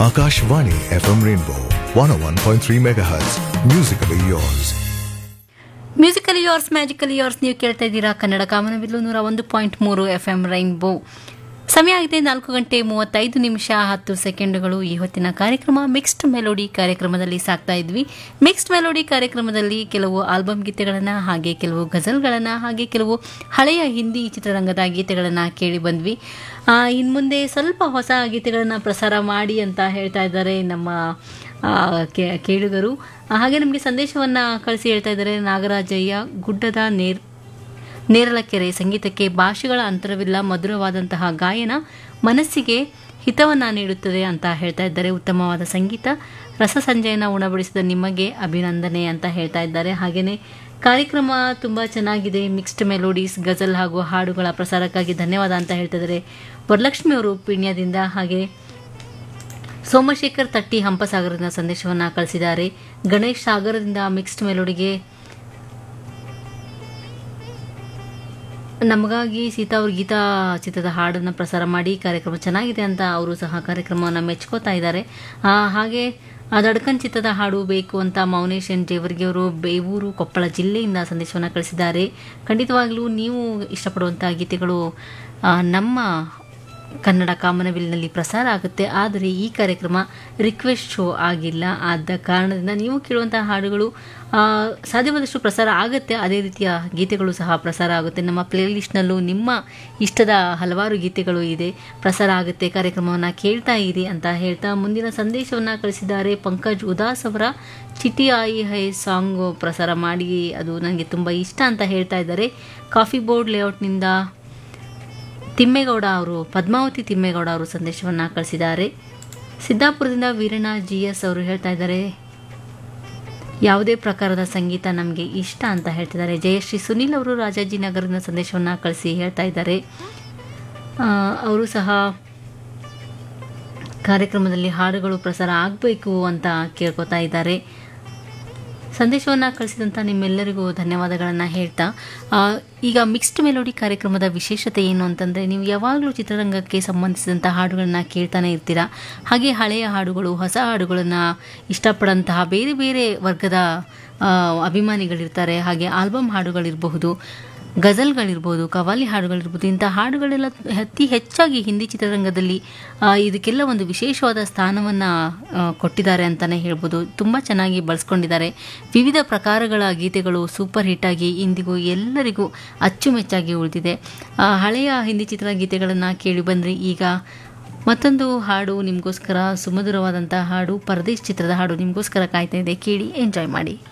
Akashvani FM Rainbow 101.3 MHz. Musically yours. Musically yours magically yours ನೀವು ಕೇಳ್ತಾ ಇದ್ದೀರಾ ಕನ್ನಡ ಕಾಮನಬಿಲ್ಲು ನೂರ ಒಂದು ಪಾಯಿಂಟ್ ಮೂರು ಎಫ್ ಎಂ ರೈನ್ಬೋ ಸಮಯ ಆಗಿದೆ ನಾಲ್ಕು ಗಂಟೆ ಮೂವತ್ತೈದು ನಿಮಿಷ ಹತ್ತು ಸೆಕೆಂಡುಗಳು ಈ ಹೊತ್ತಿನ ಕಾರ್ಯಕ್ರಮ ಮಿಕ್ಸ್ಡ್ ಮೆಲೋಡಿ ಕಾರ್ಯಕ್ರಮದಲ್ಲಿ ಸಾಕ್ತಾ ಇದ್ವಿ ಮಿಕ್ಸ್ಡ್ ಮೆಲೋಡಿ ಕಾರ್ಯಕ್ರಮದಲ್ಲಿ ಕೆಲವು ಆಲ್ಬಮ್ ಗೀತೆಗಳನ್ನು ಹಾಗೆ ಕೆಲವು ಗಜಲ್ಗಳನ್ನು ಹಾಗೆ ಕೆಲವು ಹಳೆಯ ಹಿಂದಿ ಚಿತ್ರರಂಗದ ಗೀತೆಗಳನ್ನು ಕೇಳಿ ಬಂದ್ವಿ ಇನ್ನು ಮುಂದೆ ಸ್ವಲ್ಪ ಹೊಸ ಗೀತೆಗಳನ್ನು ಪ್ರಸಾರ ಮಾಡಿ ಅಂತ ಹೇಳ್ತಾ ಇದ್ದಾರೆ ನಮ್ಮ ಆ, ಕೇ- ಕೇಳುಗರು ಆ, ಹಾಗೆ ನಮಗೆ ಸಂದೇಶವನ್ನು ಕಳಿಸಿ ಹೇಳ್ತಾ ಇದ್ದಾರೆ ನಾಗರಾಜಯ್ಯ ಗುಡ್ಡದ ನೇರ್ ನೇರಲಕೆರೆ ಸಂಗೀತಕ್ಕೆ ಭಾಷೆಗಳ ಅಂತರವಿಲ್ಲ ಮಧುರವಾದಂತಹ ಗಾಯನ ಮನಸ್ಸಿಗೆ ಹಿತವನ್ನು ನೀಡುತ್ತದೆ ಅಂತ ಹೇಳ್ತಾ ಇದ್ದಾರೆ ಉತ್ತಮವಾದ ಸಂಗೀತ ರಸ ಸಂಜಯನ ಉಣಬಡಿಸಿದ ನಿಮಗೆ ಅಭಿನಂದನೆ ಅಂತ ಹೇಳ್ತಾ ಇದ್ದಾರೆ ಹಾಗೆಯೇ ಕಾರ್ಯಕ್ರಮ ತುಂಬ ಚೆನ್ನಾಗಿದೆ ಮಿಕ್ಸ್ಡ್ ಮೆಲೋಡೀಸ್ ಗಜಲ್ ಹಾಗೂ ಹಾಡುಗಳ ಪ್ರಸಾರಕ್ಕಾಗಿ ಧನ್ಯವಾದ ಅಂತ ಹೇಳ್ತಾ ಇದ್ದಾರೆ ವರಲಕ್ಷ್ಮಿ ಅವರು ಪಿಣ್ಯದಿಂದ ಹಾಗೆ ಸೋಮಶೇಖರ್ ತಟ್ಟಿ ಹಂಪಸಾಗರದಿಂದ ಸಂದೇಶವನ್ನು ಕಳಿಸಿದ್ದಾರೆ ಗಣೇಶ್ ಸಾಗರದಿಂದ ಮಿಕ್ಸ್ಡ್ ಮೆಲೋಡಿಗೆ ನಮಗಾಗಿ ಸೀತಾ ಅವ್ರ ಗೀತಾ ಚಿತ್ರದ ಹಾಡನ್ನು ಪ್ರಸಾರ ಮಾಡಿ ಕಾರ್ಯಕ್ರಮ ಚೆನ್ನಾಗಿದೆ ಅಂತ ಅವರು ಸಹ ಕಾರ್ಯಕ್ರಮವನ್ನು ಮೆಚ್ಕೋತಾ ಇದ್ದಾರೆ ಆ, ಹಾಗೆ ಆ ದಡ್ಕನ್ ಚಿತ್ರದ ಹಾಡು ಬೇಕು ಅಂತ ಮೌನೇಶ್ ಎನ್ ಜೇವರ್ಗಿ ಅವರು ಬೇವೂರು ಕೊಪ್ಪಳ ಜಿಲ್ಲೆಯಿಂದ ಸಂದೇಶವನ್ನು ಕಳಿಸಿದ್ದಾರೆ ಖಂಡಿತವಾಗ್ಲೂ ನೀವು ಇಷ್ಟಪಡುವಂಥ ಗೀತೆಗಳು ಆ, ನಮ್ಮ ಕನ್ನಡ ಕಾಮನಬಿಲ್ನಲ್ಲಿ ಪ್ರಸಾರ ಆಗುತ್ತೆ ಆದರೆ ಈ ಕಾರ್ಯಕ್ರಮ ರಿಕ್ವೆಸ್ಟ್ ಶೋ ಆಗಿಲ್ಲ ಆದ ಕಾರಣದಿಂದ ನೀವು ಕೇಳುವಂತಹ ಹಾಡುಗಳು ಆ, ಸಾಧ್ಯವಾದಷ್ಟು ಪ್ರಸಾರ ಆಗುತ್ತೆ ಅದೇ ರೀತಿಯ ಗೀತೆಗಳು ಸಹ ಪ್ರಸಾರ ಆಗುತ್ತೆ ನಮ್ಮ ಪ್ಲೇಲಿಸ್ಟ್ನಲ್ಲೂ ನಿಮ್ಮ ಇಷ್ಟದ ಹಲವಾರು ಗೀತೆಗಳು ಇದೆ ಪ್ರಸಾರ ಆಗುತ್ತೆ ಕಾರ್ಯಕ್ರಮವನ್ನು ಕೇಳ್ತಾ ಇರಿ ಅಂತ ಹೇಳ್ತಾ ಮುಂದಿನ ಸಂದೇಶವನ್ನು ಕಳಿಸಿದ್ದಾರೆ ಪಂಕಜ್ ಉದಾಸ್ ಅವರ ಚಿಟಿ ಆಯಿ ಹೈ ಸಾಂಗು ಪ್ರಸಾರ ಮಾಡಿ ಅದು ನನಗೆ ತುಂಬ ಇಷ್ಟ ಅಂತ ಹೇಳ್ತಾ ಇದ್ದಾರೆ ಕಾಫಿ ಬೋರ್ಡ್ ಲೇಔಟ್ನಿಂದ ತಿಮ್ಮೇಗೌಡ ಅವರು ಪದ್ಮಾವತಿ ತಿಮ್ಮೇಗೌಡ ಅವರು ಸಂದೇಶವನ್ನು ಕಳಿಸಿದ್ದಾರೆ ಸಿದ್ದಾಪುರದಿಂದ ವೀರಣ್ಣ ಜಿ ಎಸ್ ಅವರು ಹೇಳ್ತಾ ಇದ್ದಾರೆ ಯಾವುದೇ ಪ್ರಕಾರದ ಸಂಗೀತ ನಮಗೆ ಇಷ್ಟ ಅಂತ ಹೇಳ್ತಿದ್ದಾರೆ ಜಯಶ್ರೀ ಸುನೀಲ್ ಅವರು ರಾಜಾಜಿನಗರದಿಂದ ಸಂದೇಶವನ್ನು ಕಳಿಸಿ ಹೇಳ್ತಾ ಇದ್ದಾರೆ ಆ, ಅವರು ಸಹ ಕಾರ್ಯಕ್ರಮದಲ್ಲಿ ಹಾಡುಗಳು ಪ್ರಸಾರ ಆಗಬೇಕು ಅಂತ ಕೇಳ್ಕೊತಾ ಇದ್ದಾರೆ ಸಂದೇಶವನ್ನು ಕಳಿಸಿದಂಥ ನಿಮ್ಮೆಲ್ಲರಿಗೂ ಧನ್ಯವಾದಗಳನ್ನು ಹೇಳ್ತಾ ಆ, ಈಗ ಮಿಕ್ಸ್ಡ್ ಮೆಲೋಡಿ ಕಾರ್ಯಕ್ರಮದ ವಿಶೇಷತೆ ಏನು ಅಂತಂದರೆ ನೀವು ಯಾವಾಗಲೂ ಚಿತ್ರರಂಗಕ್ಕೆ ಸಂಬಂಧಿಸಿದಂಥ ಹಾಡುಗಳನ್ನು ಕೇಳ್ತಾನೆ ಇರ್ತೀರಾ ಹಾಗೆ ಹಳೆಯ ಹಾಡುಗಳು ಹೊಸ ಹಾಡುಗಳನ್ನು ಇಷ್ಟಪಡಂತಹ ಬೇರೆ ಬೇರೆ ವರ್ಗದ ಆ, ಅಭಿಮಾನಿಗಳಿರ್ತಾರೆ ಹಾಗೆ ಆಲ್ಬಮ್ ಹಾಡುಗಳಿರಬಹುದು ಗಜಲ್ಗಳಿರ್ಬೋದು ಕವಾಲಿ ಹಾಡುಗಳಿರ್ಬೋದು ಇಂಥ ಹಾಡುಗಳೆಲ್ಲ ಅತಿ ಹೆಚ್ಚಾಗಿ ಹಿಂದಿ ಚಿತ್ರರಂಗದಲ್ಲಿ ಆ, ಇದಕ್ಕೆಲ್ಲ ಒಂದು ವಿಶೇಷವಾದ ಸ್ಥಾನವನ್ನು ಕೊಟ್ಟಿದ್ದಾರೆ ಅಂತಲೇ ಹೇಳ್ಬೋದು ತುಂಬ ಚೆನ್ನಾಗಿ ಬಳಸ್ಕೊಂಡಿದ್ದಾರೆ ವಿವಿಧ ಪ್ರಕಾರಗಳ ಗೀತೆಗಳು ಸೂಪರ್ ಹಿಟ್ ಆಗಿ ಇಂದಿಗೂ ಎಲ್ಲರಿಗೂ ಅಚ್ಚುಮೆಚ್ಚಾಗಿ ಉಳಿದಿದೆ ಆ, ಹಳೆಯ ಹಿಂದಿ ಚಿತ್ರಗೀತೆಗಳನ್ನು ಕೇಳಿ ಬಂದರೆ ಈಗ ಮತ್ತೊಂದು ಹಾಡು ನಿಮಗೋಸ್ಕರ ಸುಮಧುರವಾದಂಥ ಹಾಡು ಪರದೇಶ್ ಚಿತ್ರದ ಹಾಡು ನಿಮಗೋಸ್ಕರ ಕಾಯ್ತಾ ಇದೆ ಕೇಳಿ ಎಂಜಾಯ್ ಮಾಡಿ